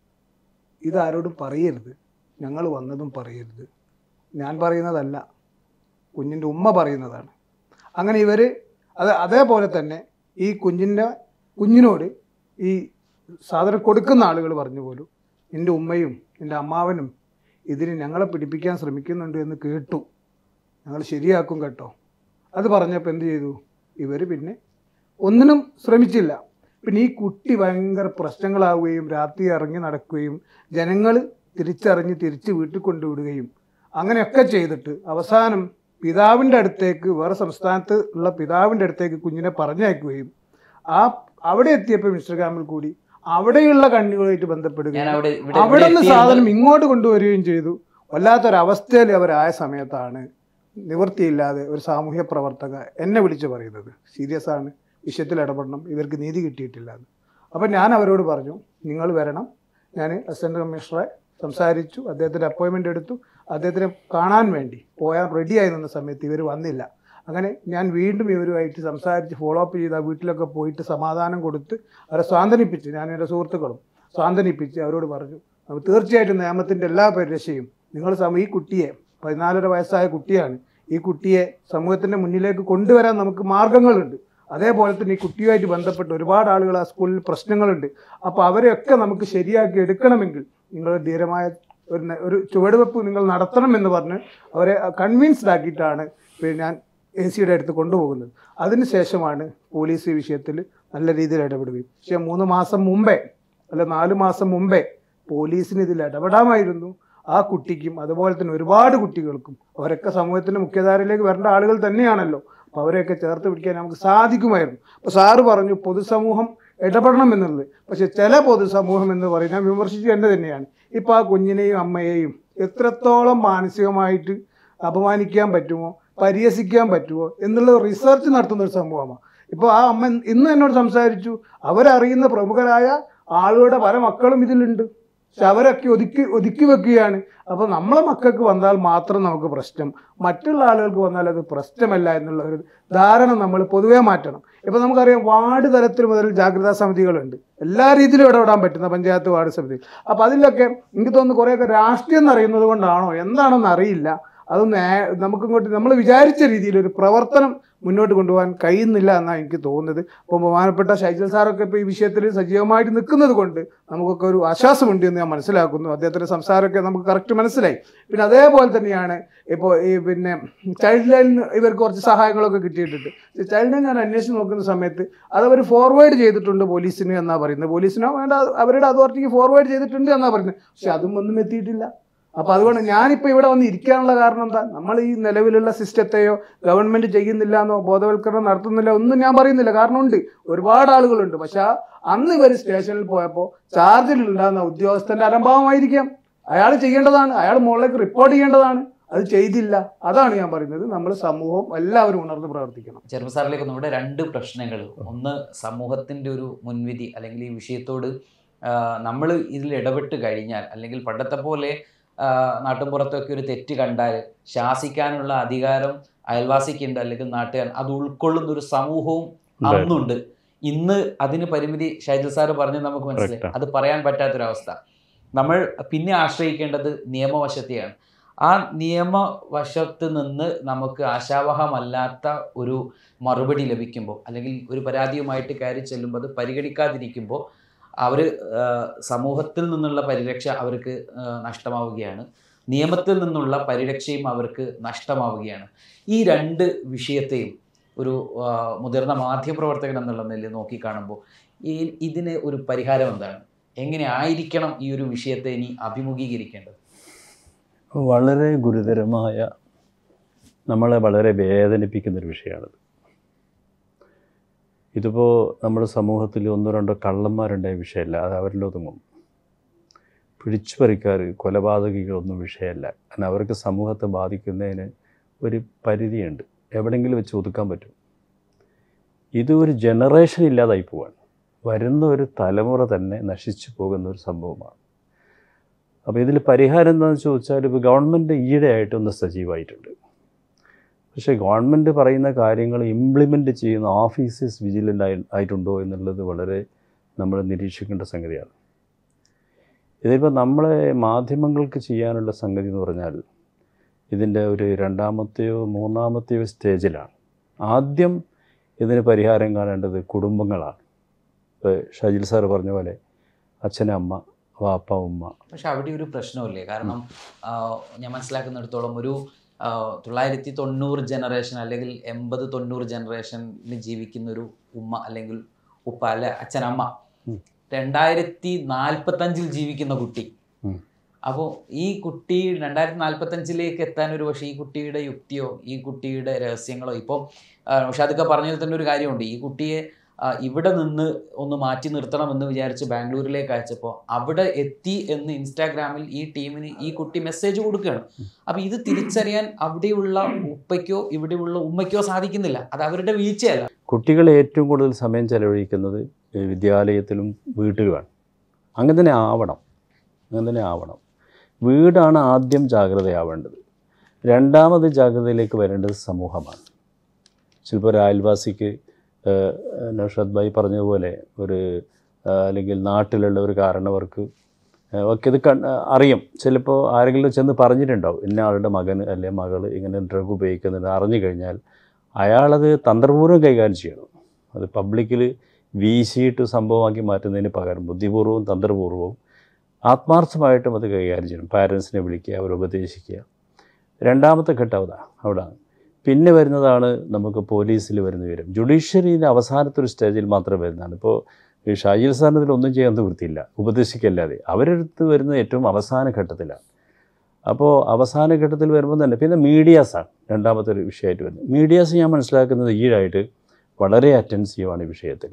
Speaker 2: ഇതാരോടും പറയരുത് ഞങ്ങൾ വന്നതും പറയരുത് ഞാൻ പറയുന്നതല്ല കുഞ്ഞിൻ്റെ ഉമ്മ പറയുന്നതാണ് അങ്ങനെ ഇവർ അത് അതേപോലെ തന്നെ ഈ കുഞ്ഞിൻ്റെ കുഞ്ഞിനോട് ഈ സാധനം കൊടുക്കുന്ന ആളുകൾ പറഞ്ഞു പോലും എൻ്റെ ഉമ്മയും എൻ്റെ അമ്മാവനും ഇതിന് ഞങ്ങളെ പിടിപ്പിക്കാൻ ശ്രമിക്കുന്നുണ്ട് എന്ന് കേട്ടു ഞങ്ങൾ ശരിയാക്കും കേട്ടോ അത് പറഞ്ഞപ്പോൾ എന്ത് ചെയ്തു ഇവർ പിന്നെ ഒന്നിനും ശ്രമിച്ചില്ല പിന്നെ ഈ കുട്ടി ഭയങ്കര പ്രശ്നങ്ങളാവുകയും രാത്രി ഇറങ്ങി നടക്കുകയും ജനങ്ങൾ തിരിച്ചറിഞ്ഞ് തിരിച്ച് വീട്ടിൽ കൊണ്ടുവിടുകയും അങ്ങനെയൊക്കെ ചെയ്തിട്ട് അവസാനം പിതാവിൻ്റെ അടുത്തേക്ക് വേറെ സംസ്ഥാനത്ത് ഉള്ള പിതാവിൻ്റെ അടുത്തേക്ക് കുഞ്ഞിനെ പറഞ്ഞയക്കുകയും ആ അവിടെ എത്തിയപ്പോൾ ഇൻസ്റ്റഗ്രാമിൽ കൂടി അവിടെയുള്ള കണ്ണികളുമായിട്ട്
Speaker 4: ഞാൻ
Speaker 2: ബന്ധപ്പെടുകയും
Speaker 4: അവിടെ ഇവിടെ
Speaker 2: അവിടെ നിന്ന്
Speaker 4: എത്തിയത്
Speaker 2: സാധനം ഇങ്ങോട്ട് കൊണ്ടുവരികയും ചെയ്തു വല്ലാത്തൊരവസ്ഥയിൽ അവരായ സമയത്താണ് നിവൃത്തിയില്ലാതെ ഒരു സാമൂഹ്യ പ്രവർത്തക എന്നെ വിളിച്ച് പറയുന്നത് സീരിയസ് ആണ് വിഷയത്തിൽ ഇടപെടണം ഇവർക്ക് നീതി കിട്ടിയിട്ടില്ല എന്ന് അപ്പം ഞാൻ അവരോട് പറഞ്ഞു നിങ്ങൾ വരണം ഞാൻ അസിസ്റ്റന്റ് കമ്മീഷണറെ സംസാരിച്ചു അദ്ദേഹത്തിൻ്റെ അപ്പോയിൻമെൻ്റ് എടുത്തു അദ്ദേഹത്തിനെ കാണാൻ വേണ്ടി പോയാൽ റെഡിയായി നിന്ന സമയത്ത് ഇവർ വന്നില്ല അങ്ങനെ ഞാൻ വീണ്ടും ഇവരുമായിട്ട് സംസാരിച്ച് ഫോളോ അപ്പ് ചെയ്ത് ആ വീട്ടിലൊക്കെ പോയിട്ട് സമാധാനം കൊടുത്ത് അവരെ സ്വാന്തനിപ്പിച്ച് ഞാൻ എൻ്റെ സുഹൃത്തുക്കളും സ്വാന്തനിപ്പിച്ച് അവരോട് പറഞ്ഞു അപ്പോൾ തീർച്ചയായിട്ടും നിയമത്തിൻ്റെ എല്ലാ പരിരക്ഷയും നിങ്ങൾ സമ ഈ കുട്ടിയെ പതിനാലര വയസ്സായ കുട്ടിയാണ് ഈ കുട്ടിയെ സമൂഹത്തിൻ്റെ മുന്നിലേക്ക് കൊണ്ടുവരാൻ നമുക്ക് മാർഗങ്ങളുണ്ട് അതേപോലെ തന്നെ ഈ കുട്ടിയുമായിട്ട് ബന്ധപ്പെട്ട് ഒരുപാട് ആളുകൾ ആ സ്കൂളിൽ പ്രശ്നങ്ങളുണ്ട് അപ്പോൾ അവരെയൊക്കെ നമുക്ക് ശരിയാക്കി എടുക്കണമെങ്കിൽ നിങ്ങൾ ധീരമായ ഒരു ന- ഒരു ചുവടുവെപ്പ് നിങ്ങൾ നടത്തണം എന്ന് പറഞ്ഞ് അവരെ കൺവിൻസ്ഡ് ആക്കിയിട്ടാണ് പിന്നെ ഞാൻ എ സിയുടെ അടുത്ത് കൊണ്ടുപോകുന്നത് അതിനുശേഷമാണ് പോലീസ് ഈ വിഷയത്തിൽ നല്ല രീതിയിൽ ഇടപെടുകയും പക്ഷേ മൂന്ന് മാസം മുമ്പേ അല്ല നാല് മാസം മുമ്പേ പോലീസിന് ഇതിൽ ഇടപെടാമായിരുന്നു ആ കുട്ടിക്കും അതുപോലെ തന്നെ ഒരുപാട് കുട്ടികൾക്കും അവരൊക്കെ സമൂഹത്തിൻ്റെ മുഖ്യധാരയിലേക്ക് വരേണ്ട ആളുകൾ തന്നെയാണല്ലോ അപ്പോൾ അവരെയൊക്കെ ചേർത്ത് പിടിക്കാൻ നമുക്ക് സാധിക്കുമായിരുന്നു അപ്പോൾ സാറ് പറഞ്ഞു പൊതുസമൂഹം ഇടപെടണം എന്നുള്ളത് പക്ഷെ ചില പൊതുസമൂഹം എന്ന് പറയും ഞാൻ വിമർശിച്ചു തന്നെ തന്നെയാണ് ഇപ്പോൾ ആ കുഞ്ഞിനെയും അമ്മയെയും എത്രത്തോളം മാനസികമായിട്ട് അപമാനിക്കാൻ പറ്റുമോ പരിഹസിക്കാൻ പറ്റുമോ എന്നുള്ള റിസർച്ച് നടത്തുന്ന ഒരു സമൂഹമാണ് ഇപ്പോൾ ആ അമ്മ ഇന്ന് എന്നോട് സംസാരിച്ചു അവരറിയുന്ന പ്രമുഖരായ ആളുകളുടെ പല മക്കളും ഇതിലുണ്ട് പക്ഷെ അവരൊക്കെ ഒതുക്കി ഒതുക്കി വെക്കുകയാണ് അപ്പോൾ നമ്മളെ മക്കൾക്ക് വന്നാൽ മാത്രം നമുക്ക് പ്രശ്നം മറ്റുള്ള ആളുകൾക്ക് വന്നാൽ അത് പ്രശ്നമല്ല എന്നുള്ള ഒരു ധാരണ നമ്മൾ പൊതുവേ മാറ്റണം ഇപ്പോൾ നമുക്കറിയാം വാർഡ് തലത്തിൽ മുതൽ ജാഗ്രതാ സമിതികളുണ്ട് എല്ലാ രീതിയിലും ഇടപെടാൻ പറ്റുന്ന പഞ്ചായത്ത് വാർഡ് സമിതി അപ്പോൾ അതിലൊക്കെ എനിക്ക് തോന്നുന്നു കുറേയൊക്കെ രാഷ്ട്രീയം എന്നറിയുന്നത് കൊണ്ടാണോ എന്താണെന്ന് അറിയില്ല അതൊന്ന് ഏ- നമുക്കിങ്ങോട്ട് നമ്മൾ വിചാരിച്ച രീതിയിൽ ഒരു പ്രവർത്തനം മുന്നോട്ട് കൊണ്ടുപോകാൻ കഴിയുന്നില്ല എന്നാണ് എനിക്ക് തോന്നുന്നത് അപ്പോൾ ബഹുമാനപ്പെട്ട ഷൈജൽ സാറൊക്കെ ഇപ്പോൾ ഈ വിഷയത്തിൽ സജീവമായിട്ട് നിൽക്കുന്നത് കൊണ്ട് നമുക്കൊക്കെ ഒരു ആശ്വാസമുണ്ട് എന്ന് ഞാൻ മനസ്സിലാക്കുന്നു അദ്ദേഹത്തിൻ്റെ സംസാരമൊക്കെ നമുക്ക് കറക്റ്റ് മനസ്സിലായി പിന്നെ അതേപോലെ തന്നെയാണ് ഇപ്പോൾ ഈ പിന്നെ ചൈൽഡ് ലൈൻ ഇവർക്ക് കുറച്ച് സഹായങ്ങളൊക്കെ കിട്ടിയിട്ടുണ്ട് ചൈൽഡ് ലൈൻ ഞാൻ അന്വേഷിച്ച് നോക്കുന്ന സമയത്ത് അതവർ ഫോർവേഡ് ചെയ്തിട്ടുണ്ട് പോലീസിന് എന്നാണ് പറയുന്നത് പോലീസിനോ വേണ്ട അവരുടെ അതോറിറ്റിക്ക് ഫോർവേഡ് ചെയ്തിട്ടുണ്ട് എന്നാണ് പറയുന്നത് പക്ഷെ അതും ഒന്നും എത്തിയിട്ടില്ല അപ്പോൾ അതുകൊണ്ട് ഞാനിപ്പോൾ ഇവിടെ വന്ന് ഇരിക്കാനുള്ള കാരണം എന്താ നമ്മൾ ഈ നിലവിലുള്ള സിസ്റ്റത്തെയോ ഗവൺമെൻറ് ചെയ്യുന്നില്ല എന്നോ ബോധവൽക്കരണം നടത്തുന്നില്ല ഒന്നും ഞാൻ പറയുന്നില്ല കാരണം ഉണ്ട് ഒരുപാട് ആളുകളുണ്ട് പക്ഷെ ആ അന്ന് ഇവർ സ്റ്റേഷനിൽ പോയപ്പോൾ ചാർജിൽ ഉണ്ടാകുന്ന ഉദ്യോഗസ്ഥൻ്റെ അലംഭാവമായിരിക്കാം അയാൾ ചെയ്യേണ്ടതാണ് അയാൾ മുകളിലേക്ക് റിപ്പോർട്ട് ചെയ്യേണ്ടതാണ് അത് ചെയ്തില്ല അതാണ് ഞാൻ പറയുന്നത് നമ്മൾ സമൂഹം എല്ലാവരും ഉണർന്ന് പ്രവർത്തിക്കണം
Speaker 4: ചെറുപ്പസാറിലേക്ക് വന്നു ഇവിടെ രണ്ട് പ്രശ്നങ്ങൾ ഒന്ന് സമൂഹത്തിൻ്റെ ഒരു മുൻവിധി അല്ലെങ്കിൽ ഈ വിഷയത്തോട് നമ്മൾ ഇതിൽ ഇടപെട്ട് കഴിഞ്ഞാൽ അല്ലെങ്കിൽ പണ്ടത്തെ പോലെ ആ, നാട്ടുമ്പുറത്തൊക്കെ ഒരു തെറ്റ് കണ്ടാൽ ശാസിക്കാനുള്ള അധികാരം അയൽവാസിക്കുണ്ട് അല്ലെങ്കിൽ നാട്ടുകാരൻ അത് ഉൾക്കൊള്ളുന്ന ഒരു സമൂഹവും അന്നുണ്ട് ഇന്ന് അതിന് പരിമിതി ഷൈജൽ സാറ് പറഞ്ഞ് നമുക്ക് മനസ്സിലായി
Speaker 3: Correct.
Speaker 4: അത് പറയാൻ പറ്റാത്തൊരവസ്ഥ നമ്മൾ പിന്നെ ആശ്രയിക്കേണ്ടത് നിയമവശത്തെയാണ് ആ നിയമവശത്ത് നിന്ന് നമുക്ക് ആശാവഹമല്ലാത്ത ഒരു മറുപടി ലഭിക്കുമ്പോൾ അല്ലെങ്കിൽ ഒരു പരാതിയുമായിട്ട് കയറി ചെല്ലുമ്പോൾ അത് പരിഗണിക്കാതിരിക്കുമ്പോൾ അവർ സമൂഹത്തിൽ നിന്നുള്ള പരിരക്ഷ അവർക്ക് ആ, നഷ്ടമാവുകയാണ് നിയമത്തിൽ നിന്നുള്ള പരിരക്ഷയും അവർക്ക് നഷ്ടമാവുകയാണ് ഈ രണ്ട് വിഷയത്തെയും ഒരു ആ, മുതിർന്ന മാധ്യമപ്രവർത്തകൻ എന്നുള്ള നിലയിൽ നോക്കിക്കാണുമ്പോൾ ഈ ഇതിന് ഒരു പരിഹാരം എന്താണ് എങ്ങനെ ആയിരിക്കണം ഈ ഒരു വിഷയത്തെ ഇനി അഭിമുഖീകരിക്കേണ്ടത്
Speaker 3: വളരെ ഗുരുതരമായ നമ്മളെ വളരെ വേദനിപ്പിക്കുന്ന ഒരു വിഷയമാണിത് ഇതിപ്പോൾ നമ്മുടെ സമൂഹത്തിൽ ഒന്നോ രണ്ടോ കള്ളന്മാരുണ്ടായ വിഷയമല്ല അത് അവരിൽ ഒതുങ്ങും പിടിച്ചുപറിക്കാർ കൊലപാതകികളൊന്നും വിഷയമല്ല കാരണം അവർക്ക് സമൂഹത്തെ ബാധിക്കുന്നതിന് ഒരു പരിധിയുണ്ട് എവിടെയെങ്കിലും വെച്ച് ഒതുക്കാൻ പറ്റും ഇത് ഒരു ജനറേഷൻ ഇല്ലാതായി പോവാണ് വരുന്ന ഒരു തലമുറ തന്നെ നശിച്ചു പോകുന്ന ഒരു സംഭവമാണ് അപ്പോൾ ഇതിൽ പരിഹാരം എന്താണെന്ന് ചോദിച്ചാൽ ഇപ്പോൾ ഗവൺമെൻറ് ഈയിടെയായിട്ടൊന്ന് സജീവമായിട്ടുണ്ട് പക്ഷേ ഗവൺമെൻറ് പറയുന്ന കാര്യങ്ങൾ ഇംപ്ലിമെൻ്റ് ചെയ്യുന്ന ഓഫീസേഴ്സ് വിജിലൻ്റ് ആയി ആയിട്ടുണ്ടോ എന്നുള്ളത് വളരെ നമ്മൾ നിരീക്ഷിക്കേണ്ട സംഗതിയാണ് ഇതിപ്പോൾ നമ്മളെ മാധ്യമങ്ങൾക്ക് ചെയ്യാനുള്ള സംഗതി എന്ന് പറഞ്ഞാൽ ഇതിൻ്റെ ഒരു രണ്ടാമത്തെയോ മൂന്നാമത്തെയോ സ്റ്റേജിലാണ് ആദ്യം ഇതിന് പരിഹാരം കാണേണ്ടത് കുടുംബങ്ങളാണ് ഇപ്പോൾ ഷജിൽ സാർ പറഞ്ഞ പോലെ അച്ഛനമ്മ വാപ്പ ഉമ്മ
Speaker 4: പക്ഷെ അവിടെ ഒരു പ്രശ്നമില്ലേ കാരണം ആ, ഞാൻ മനസ്സിലാക്കുന്നിടത്തോളം ഒരു ആ, തൊള്ളായിരത്തി തൊണ്ണൂറ് ജനറേഷൻ അല്ലെങ്കിൽ എൺപത് തൊണ്ണൂറ് ജനറേഷനിൽ ജീവിക്കുന്ന ഒരു ഉമ്മ അല്ലെങ്കിൽ ഉപ്പ അല്ലെ അച്ഛനമ്മ
Speaker 3: ഉം.
Speaker 4: രണ്ടായിരത്തി നാൽപ്പത്തഞ്ചിൽ ജീവിക്കുന്ന കുട്ടി
Speaker 3: ഉം.
Speaker 4: അപ്പോൾ ഈ കുട്ടി രണ്ടായിരത്തി നാൽപ്പത്തഞ്ചിലേക്ക് എത്താൻ ഒരു പക്ഷേ ഈ കുട്ടിയുടെ യുക്തിയോ ഈ കുട്ടിയുടെ രഹസ്യങ്ങളോ ഇപ്പോൾ ഷാദിക്ക പറഞ്ഞതിൽ തന്നെ ഒരു കാര്യമുണ്ട് ഈ കുട്ടിയെ ആ, ഇവിടെ നിന്ന് ഒന്ന് മാറ്റി നിർത്തണമെന്ന് വിചാരിച്ച് ബാംഗ്ലൂരിലേക്ക് അയച്ചപ്പോൾ അവിടെ എത്തി എന്ന് ഇൻസ്റ്റാഗ്രാമിൽ ഈ ടീമിന് ഈ കുട്ടി മെസ്സേജ് കൊടുക്കുകയാണ് അപ്പൊ ഇത് തിരിച്ചറിയാൻ അവിടെയുള്ള ഉപ്പയ്ക്കോ ഇവിടെയുള്ള ഉമ്മയ്ക്കോ സാധിക്കുന്നില്ല അത് അവരുടെ വീഴ്ചയല്ല
Speaker 3: കുട്ടികൾ ഏറ്റവും കൂടുതൽ സമയം ചെലവഴിക്കുന്നത് ഈ വിദ്യാലയത്തിലും വീട്ടിലുമാണ് അങ്ങനെ തന്നെ ആവണം അങ്ങനെ തന്നെ ആവണം വീടാണ് ആദ്യം ജാഗ്രതയാവേണ്ടത് രണ്ടാമത് ജാഗ്രതയിലേക്ക് വരേണ്ടത് സമൂഹമാണ് ചിലപ്പോൾ ഒരു അയൽവാസിക്ക് ഏഹ്, നൗഷാദ് ഭായി പറഞ്ഞതുപോലെ ഒരു ഏഹ്, അല്ലെങ്കിൽ നാട്ടിലുള്ള ഒരു കാരണവർക്ക് ഏഹ്, ഒക്കെ ഇത് കൺ അറിയും ചിലപ്പോൾ ആരെങ്കിലും ചെന്ന് പറഞ്ഞിട്ടുണ്ടാവും ഇന്ന ആളുടെ മകൻ അല്ലെ മകൾ ഇങ്ങനെ ഡ്രഗ് ഉപയോഗിക്കുന്നുണ്ട് അറിഞ്ഞു കഴിഞ്ഞാൽ അയാളത് തന്ത്രപൂർവ്വം കൈകാര്യം ചെയ്യണം അത് പബ്ലിക്കിൽ വീശിയിട്ട് സംഭവമാക്കി മാറ്റുന്നതിന് പകരം ബുദ്ധിപൂർവ്വവും തന്ത്രപൂർവ്വവും ആത്മാർത്ഥമായിട്ടും അത് കൈകാര്യം ചെയ്യണം പാരൻസിനെ വിളിക്കുക അവരെ ഉപദേശിക്കുക രണ്ടാമത്തെ ഘട്ടം അതാ അവിടാണ് പിന്നെ വരുന്നതാണ് നമുക്ക് പോലീസിൽ വരുന്ന വിവരം ജുഡീഷ്യറിയുടെ അവസാനത്തെ ഒരു സ്റ്റേജിൽ മാത്രമേ വരുന്നതാണ് ഇപ്പോൾ ഈ ഷാജിൽ സാറിന് ഇതിലൊന്നും ചെയ്യാൻ നിവൃത്തിയില്ല ഉപദേശിക്കല്ലാതെ അവരടുത്ത് വരുന്ന ഏറ്റവും അവസാന ഘട്ടത്തിലാണ് അപ്പോൾ അവസാന ഘട്ടത്തിൽ വരുമ്പോൾ തന്നെ പിന്നെ മീഡിയാസാണ് രണ്ടാമത്തെ ഒരു വിഷയമായിട്ട് വരുന്നത് മീഡിയാസ് ഞാൻ മനസ്സിലാക്കുന്നത് ഈയിടായിട്ട് വളരെ അറ്റൻസീവാണ് ഈ വിഷയത്തിൽ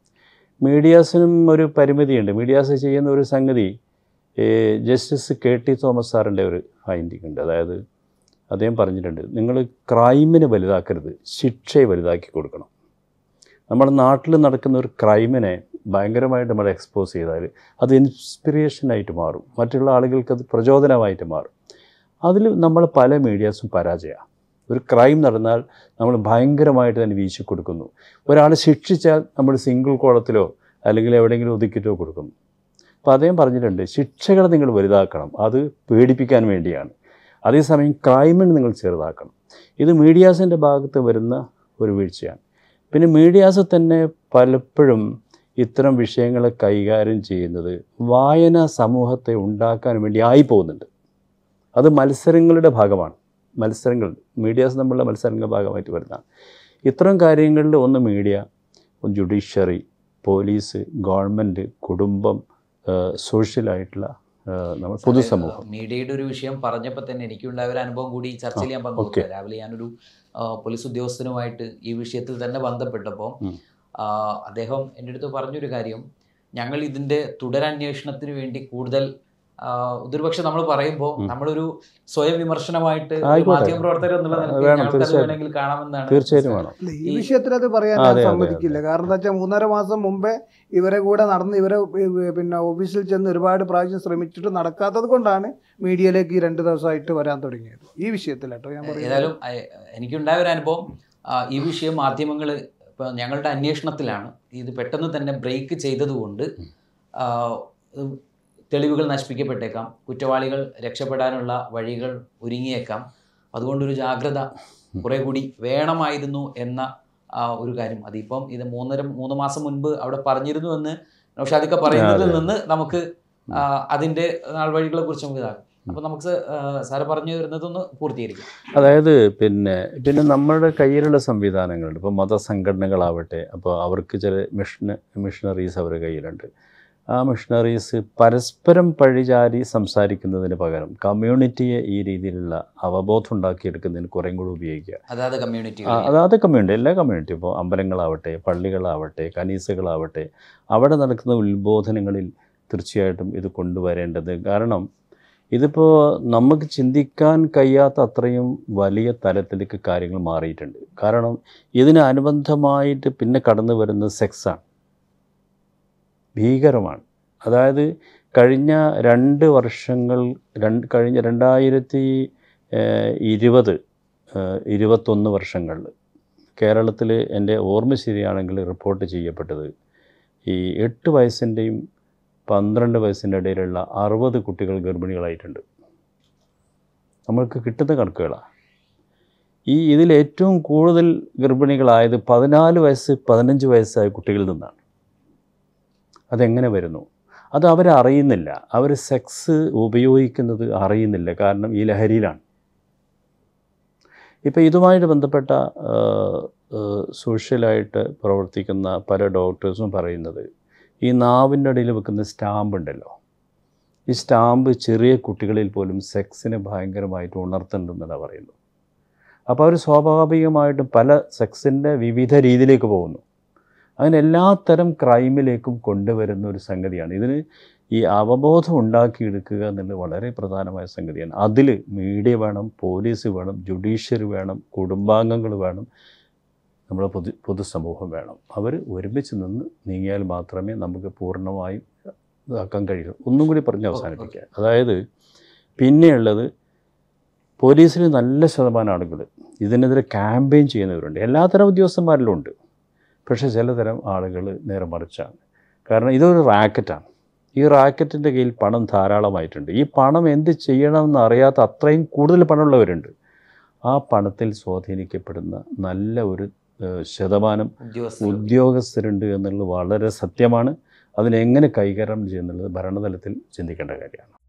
Speaker 3: മീഡിയാസിനും ഒരു പരിമിതിയുണ്ട് മീഡിയാസ് ചെയ്യുന്ന ഒരു സംഗതി ഈ ജസ്റ്റിസ് കെ ടി തോമസ് സാറിൻ്റെ ഒരു ഫൈൻഡിങ് ഉണ്ട് അതായത് അദ്ദേഹം പറഞ്ഞിട്ടുണ്ട് നിങ്ങൾ ക്രൈമിനെ വലുതാക്കരുത് ശിക്ഷയെ വലുതാക്കി കൊടുക്കണം നമ്മുടെ നാട്ടിൽ നടക്കുന്ന ഒരു ക്രൈമിനെ ഭയങ്കരമായിട്ട് നമ്മൾ എക്സ്പോസ് ചെയ്താൽ അത് ഇൻസ്പിറേഷനായിട്ട് മാറും മറ്റുള്ള ആളുകൾക്ക് അത് പ്രചോദനമായിട്ട് മാറും അതിൽ നമ്മൾ പല മീഡിയാസും പരാജയമാണ് ഒരു ക്രൈം നടന്നാൽ നമ്മൾ ഭയങ്കരമായിട്ട് തന്നെ വീശി കൊടുക്കുന്നു ഒരാളെ ശിക്ഷിച്ചാൽ നമ്മൾ സിംഗിൾ കോളത്തിലോ അല്ലെങ്കിൽ എവിടെയെങ്കിലും ഒതുക്കിയിട്ടോ കൊടുക്കുന്നു അപ്പോൾ അദ്ദേഹം പറഞ്ഞിട്ടുണ്ട് ശിക്ഷകൾ നിങ്ങൾ വലുതാക്കണം അത് പേടിപ്പിക്കാൻ വേണ്ടിയാണ് അതേസമയം ക്രൈമിന് നിങ്ങൾ ചെറുതാക്കണം ഇത് മീഡിയാസിൻ്റെ ഭാഗത്ത് വരുന്ന ഒരു വീഴ്ചയാണ് പിന്നെ മീഡിയാസ് തന്നെ പലപ്പോഴും ഇത്തരം വിഷയങ്ങളെ കൈകാര്യം ചെയ്യുന്നത് വായന സമൂഹത്തെ ഉണ്ടാക്കാൻ വേണ്ടി ആയി പോകുന്നുണ്ട് അത് മത്സരങ്ങളുടെ ഭാഗമാണ് മത്സരങ്ങൾ മീഡിയാസ് തമ്മിലുള്ള മത്സരങ്ങളുടെ ഭാഗമായിട്ട് വരുന്നതാണ് ഇത്തരം കാര്യങ്ങളിൽ ഒന്ന് മീഡിയ ഒന്ന് ജുഡീഷ്യറി പോലീസ് ഗവൺമെൻറ് കുടുംബം സോഷ്യലായിട്ടുള്ള നമ്മൾ പൊതുസമൂഹം
Speaker 4: മീഡിയയുടെ ഒരു വിഷയം പറഞ്ഞപ്പോൾ തന്നെ എനിക്കുണ്ടായ ഒരു അനുഭവം കൂടി ഈ ചർച്ചയിൽ ഞാൻ പങ്കുവെക്കുക രാവിലെ ഞാനൊരു ആ, പോലീസ് ഉദ്യോഗസ്ഥനുമായിട്ട് ഈ വിഷയത്തിൽ തന്നെ ബന്ധപ്പെട്ടപ്പോൾ
Speaker 3: ഉം.
Speaker 4: ആ, അദ്ദേഹം എൻ്റെ അടുത്ത് പറഞ്ഞൊരു കാര്യം ഞങ്ങൾ ഇതിന്റെ തുടരന്വേഷണത്തിന് വേണ്ടി കൂടുതൽ ആ, ഇതൊരുപക്ഷെ നമ്മൾ പറയുമ്പോൾ
Speaker 3: ഉം.
Speaker 4: നമ്മളൊരു സ്വയം വിമർശനമായിട്ട് ഒരു
Speaker 3: ആയിക്കോട്ടെ.
Speaker 4: മാധ്യമപ്രവർത്തകർ എന്നുള്ള നിലയ്ക്ക്
Speaker 3: വേണം,
Speaker 4: ഞങ്ങൾക്കത്
Speaker 3: തീർച്ചയായും.
Speaker 4: വേണമെങ്കിൽ കാണാമെന്നാണ്
Speaker 3: തീർച്ചയായിട്ടും വേണം
Speaker 2: അല്ല, ഈ
Speaker 4: ഈ-
Speaker 2: വിഷയത്തിൽ അത് പറയാൻ
Speaker 3: അതെ,
Speaker 2: ഞാൻ
Speaker 3: അതെ,
Speaker 2: സമ്മതിക്കില്ല കാരണം എന്താ വെച്ചാൽ മൂന്നര മാസം മുമ്പേ ഇവരെ കൂടെ നടന്ന് ഇവരെ ഏ, പിന്നെ ഓഫീസിൽ ചെന്ന് ഒരുപാട് പ്രാവശ്യം ശ്രമിച്ചിട്ട് നടക്കാത്തത് കൊണ്ടാണ് മീഡിയയിലേക്ക് ഈ രണ്ട് ദിവസമായിട്ട് വരാൻ തുടങ്ങിയത് ഈ വിഷയത്തിൽ കേട്ടോ ഞാൻ പറയുന്നത്
Speaker 4: ഏതായാലും അഹ് എനിക്കുണ്ടായ ഒരു അനുഭവം ആ, ഈ വിഷയം മാധ്യമങ്ങൾ ഇപ്പം ഞങ്ങളുടെ അന്വേഷണത്തിലാണ് ഇത് പെട്ടെന്ന് തന്നെ ബ്രേക്ക് ചെയ്തതുകൊണ്ട് ആ, ഉം, തെളിവുകൾ നശിപ്പിക്കപ്പെട്ടേക്കാം കുറ്റവാളികൾ രക്ഷപ്പെടാനുള്ള വഴികൾ ഒരുങ്ങിയേക്കാം അതുകൊണ്ടൊരു ജാഗ്രത കുറെ കൂടി വേണമായിരുന്നു എന്ന ആ, ഒരു കാര്യം അതിപ്പം ഇത് മൂന്നര മൂന്ന് മാസം മുൻപ് അവിടെ പറഞ്ഞിരുന്നു എന്ന് നൗഷാദിക്ക പറയുന്നതിൽ
Speaker 3: അതെ.
Speaker 4: നിന്ന് നമുക്ക് ആ, അതിന്റെ നാൾവഴികളെ കുറിച്ച് നമുക്ക് ഇതാക്കാം അപ്പൊ നമുക്ക് സ- ആ, സാറ് പറഞ്ഞു വരുന്നതൊന്ന് പൂർത്തീകരിക്കാം
Speaker 3: അതായത് പിന്നെ പിന്നെ നമ്മുടെ കയ്യിലുള്ള സംവിധാനങ്ങളുണ്ട് ഇപ്പോൾ മതസംഘടനകളാവട്ടെ അപ്പോൾ അവർക്ക് ചില മിഷൻ മിഷണറീസ് അവരുടെ കയ്യിലുണ്ട് ആ മിഷണറീസ് പരസ്പരം പഴിചാരി സംസാരിക്കുന്നതിന് പകരം കമ്മ്യൂണിറ്റിയെ ഈ രീതിയിലുള്ള അവബോധം ഉണ്ടാക്കിയെടുക്കുന്നതിന് കുറേം കൂടി ഉപയോഗിക്കുക
Speaker 4: അതായത്
Speaker 3: ആ,
Speaker 4: കമ്മ്യൂണിറ്റി
Speaker 3: അതാത് കമ്മ്യൂണിറ്റി എല്ലാ കമ്മ്യൂണിറ്റി ഇപ്പോൾ അമ്പലങ്ങളാവട്ടെ പള്ളികളാവട്ടെ കനീസകളാവട്ടെ അവിടെ നടക്കുന്ന ഉത്ബോധനങ്ങളിൽ തീർച്ചയായിട്ടും ഇത് കൊണ്ടുവരേണ്ടത് കാരണം ഇതിപ്പോൾ നമുക്ക് ചിന്തിക്കാൻ കഴിയാത്ത അത്രയും വലിയ തലത്തിലേക്ക് കാര്യങ്ങൾ മാറിയിട്ടുണ്ട് കാരണം ഇതിന് അനുബന്ധമായിട്ട് പിന്നെ കടന്നു വരുന്നത് സെക്സാണ് ഭീകരമാണ് അതായത് കഴിഞ്ഞ രണ്ട് വർഷങ്ങൾ രണ്ട് കഴിഞ്ഞ രണ്ടായിരത്തി ഏഹ്, ഇരുപത് ഏഹ്, ഇരുപത്തൊന്ന് വർഷങ്ങളിൽ കേരളത്തിൽ എൻ്റെ ഓർമ്മ ശരിയാണെങ്കിൽ റിപ്പോർട്ട് ചെയ്യപ്പെട്ടത് ഈ എട്ട് വയസ്സിൻ്റെയും പന്ത്രണ്ട് വയസ്സിൻ്റെ ഇടയിലുള്ള അറുപത് കുട്ടികൾ ഗർഭിണികളായിട്ടുണ്ട് നമ്മൾക്ക് കിട്ടുന്ന കണക്കുകളാണ് ഈ ഇതിൽ ഏറ്റവും കൂടുതൽ ഗർഭിണികളായത് പതിനാല് വയസ്സ് പതിനഞ്ച് വയസ്സായ കുട്ടികളിൽ നിന്നാണ് അതെങ്ങനെ വരുന്നു അത് അവരറിയുന്നില്ല അവർ സെക്സ് ഉപയോഗിക്കുന്നത് അറിയുന്നില്ല കാരണം ഈ ലഹരിയിലാണ് ഇപ്പോൾ ഇതുമായിട്ട് ബന്ധപ്പെട്ട ആ, ആ, സോഷ്യലായിട്ട് പ്രവർത്തിക്കുന്ന പല ഡോക്ടേഴ്സും പറയുന്നത് ഈ നാവിൻ്റെ ഇടയിൽ വെക്കുന്ന സ്റ്റാമ്പ് ഉണ്ടല്ലോ ഈ സ്റ്റാമ്പ് ചെറിയ കുട്ടികളിൽ പോലും സെക്സിനെ ഭയങ്കരമായിട്ട് ഉണർത്തുന്നുണ്ടെന്നാണ് പറയുന്നത് അപ്പോൾ അവർ സ്വാഭാവികമായിട്ടും പല സെക്സിൻ്റെ വിവിധ രീതിയിലേക്ക് പോകുന്നു അങ്ങനെ എല്ലാത്തരം ക്രൈമിലേക്കും കൊണ്ടുവരുന്ന ഒരു സംഗതിയാണ് ഇതിന് ഈ അവബോധം ഉണ്ടാക്കിയെടുക്കുക എന്നുള്ളത് വളരെ പ്രധാനമായ സംഗതിയാണ് അതിൽ മീഡിയ വേണം പോലീസ് വേണം ജുഡീഷ്യറി വേണം കുടുംബാംഗങ്ങൾ വേണം നമ്മുടെ പൊതു പൊതുസമൂഹം വേണം അവർ ഒരുമിച്ച് നിന്ന് നീങ്ങിയാൽ മാത്രമേ നമുക്ക് പൂർണ്ണമായും ഇതാക്കാൻ കഴിയൂ ഒന്നും കൂടി പറഞ്ഞ് അവസാനിപ്പിക്കുക അതായത് പിന്നെയുള്ളത് പോലീസിൽ നല്ല ശതമാനം ആളുകൾ ഇതിനെതിരെ ക്യാമ്പയിൻ ചെയ്യുന്നവരുണ്ട് എല്ലാത്തരം ഉദ്യോഗസ്ഥന്മാരിലും ഉണ്ട് പക്ഷേ ചിലതരം ആളുകൾ നേരെ മറിച്ചാണ് കാരണം ഇതൊരു റാക്കറ്റാണ് ഈ റാക്കറ്റിൻ്റെ കയ്യിൽ പണം ധാരാളമായിട്ടുണ്ട് ഈ പണം എന്ത് ചെയ്യണമെന്ന് അറിയാത്ത അത്രയും കൂടുതൽ പണമുള്ളവരുണ്ട് ആ പണത്തിൽ സ്വാധീനിക്കപ്പെടുന്ന നല്ല ഒരു ഏഹ്, ശതമാനം
Speaker 4: ഉദ്യോഗസ്ഥർ
Speaker 3: ഉദ്യോഗസ്ഥരുണ്ട് എന്നുള്ളത് വളരെ സത്യമാണ് അതിനെങ്ങനെ കൈകാര്യം ചെയ്യുന്നുള്ളത് ഭരണതലത്തിൽ ചിന്തിക്കേണ്ട കാര്യമാണ്